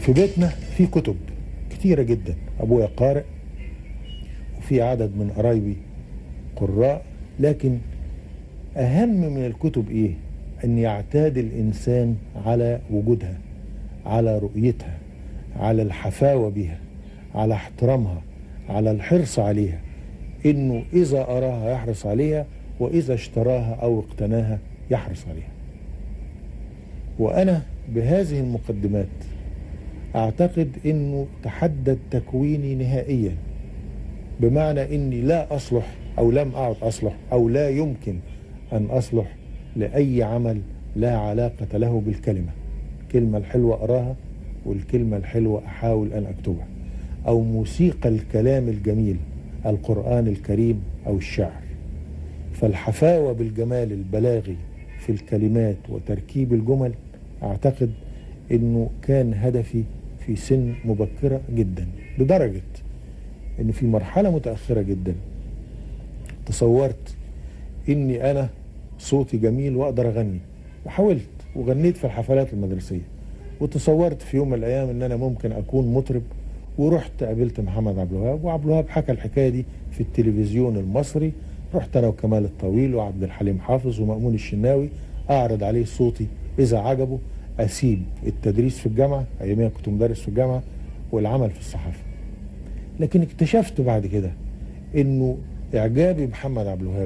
في بيتنا في كتب كتيرة جدا أبويا قارئ وفي عدد من قرايبي قراء لكن أهم من الكتب إيه؟ أن يعتاد الإنسان على وجودها على رؤيتها على الحفاوة بها على احترامها على الحرص عليها إنه إذا أراها يحرص عليها وإذا اشتراها أو اقتناها يحرص عليها وأنا بهذه المقدمات أعتقد أنه تحدد تكويني نهائيا بمعنى أني لا أصلح أو لم أعد أصلح أو لا يمكن أن أصلح لأي عمل لا علاقة له بالكلمة الكلمة الحلوة أراها والكلمة الحلوة أحاول أن أكتبها أو موسيقى الكلام الجميل القرآن الكريم أو الشعر فالحفاوة بالجمال البلاغي في الكلمات وتركيب الجمل أعتقد أنه كان هدفي في سن مبكرة جدا لدرجة أن في مرحلة متأخرة جدا تصورت أني أنا صوتي جميل وأقدر أغني وحاولت وغنيت في الحفلات المدرسية وتصورت في يوم من الأيام أن أنا ممكن أكون مطرب ورحت قابلت محمد عبد الوهاب وعبد الوهاب حكى الحكاية دي في التلفزيون المصري رحت أنا وكمال الطويل وعبد الحليم حافظ ومأمون الشناوي أعرض عليه صوتي إذا عجبه أسيب التدريس في الجامعة أياميها كنت مدرس في الجامعة والعمل في الصحافة لكن اكتشفت بعد كده إنه إعجابي بمحمد عبد الوهاب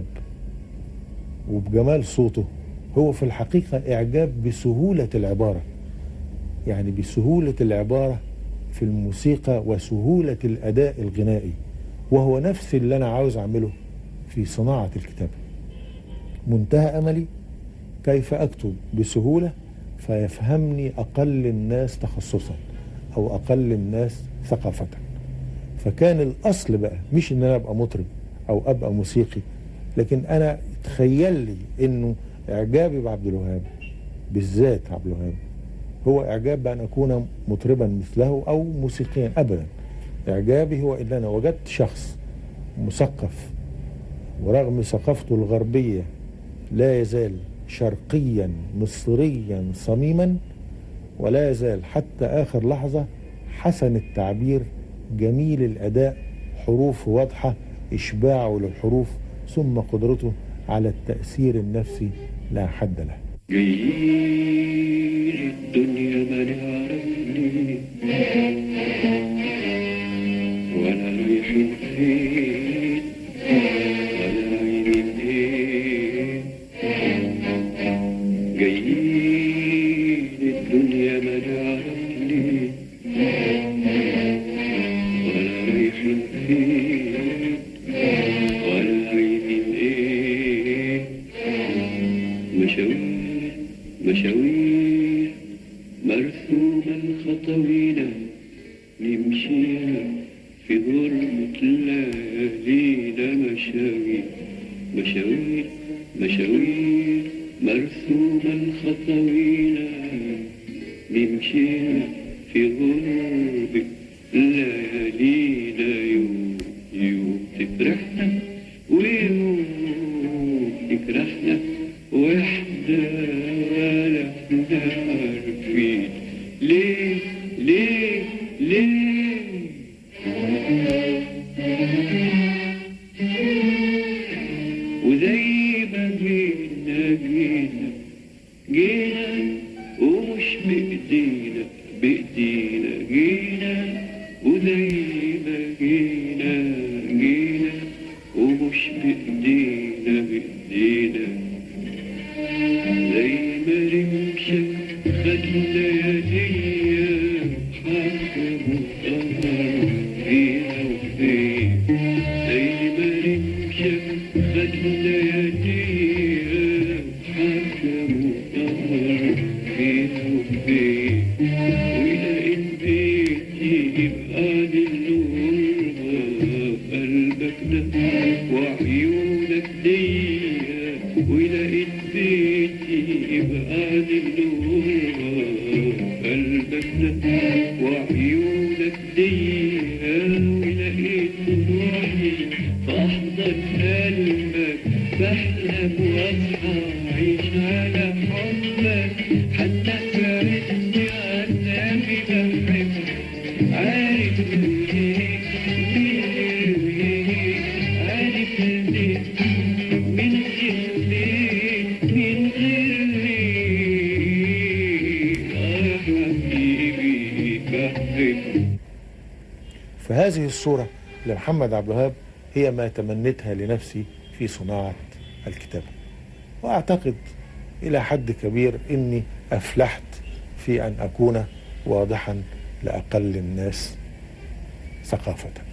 وبجمال صوته هو في الحقيقة إعجاب بسهولة العبارة يعني بسهولة العبارة في الموسيقى وسهولة الأداء الغنائي وهو نفس اللي أنا عاوز أعمله في صناعة الكتابة منتهى أملي كيف أكتب بسهولة فيفهمني أقل الناس تخصصا أو أقل الناس ثقافة فكان الأصل بقى مش إن أنا أبقى مطرب أو أبقى موسيقي لكن أنا تخيل لي إنه إعجابي بعبد الوهاب بالذات عبد الوهاب هو إعجاب بأن أكون مطربا مثله أو موسيقيا أبدا إعجابي هو إن أنا وجدت شخص مثقف ورغم ثقافته الغربية لا يزال شرقيا مصريا صميما ولا يزال حتى آخر لحظة حسن التعبير جميل الأداء حروف واضحة إشباعه للحروف ثم قدرته على التأثير النفسي لا حد له جايين الدنيا ما نعرفني ولا رايحين فين ولا رايحين ايه جايين الدنيا ما نعرفني ولا رايحين فين ولا رايحين ايه مشاوير مشاوير مرسومة خطوينا نمشيها في غربة ليالينا مشاوير مشاوير مشاوير مرسومة خطوينا نمشيها في غربة ليالينا يوم يوم تفرحنا ويوم تكرهنا واحنا ولا احنا عارفين ليه ليه ليه وزي ما جينا جينا جينا ومش بإيدينا بإيدينا جينا وزي ما جينا جينا ومش بإيدينا بإيدينا زي ما رمشك خد لياليا حكموا قمر فيها وفين زي ما رمشك خد لياليا حكموا قمر فيها وفين ولقيت بيتي يبقى للنور قلبك ده وعيونك ديا ولقيت بيتي يبقى للنور قلبك ده وعيونك ديا ولقيت روحي فاحضن قلبك بحلم واصحى عيش على حبك حتى فارقني عنك قلبي بحبك عارف ليه ليه عارف ليه من غير ليه من غير ليه آه حبيبي بحبك فهذه الصورة لمحمد عبد الوهاب هي ما تمنيتها لنفسي في صناعة الكتابة وأعتقد إلى حد كبير إني أفلحت في أن أكون واضحا لأقل الناس ثقافة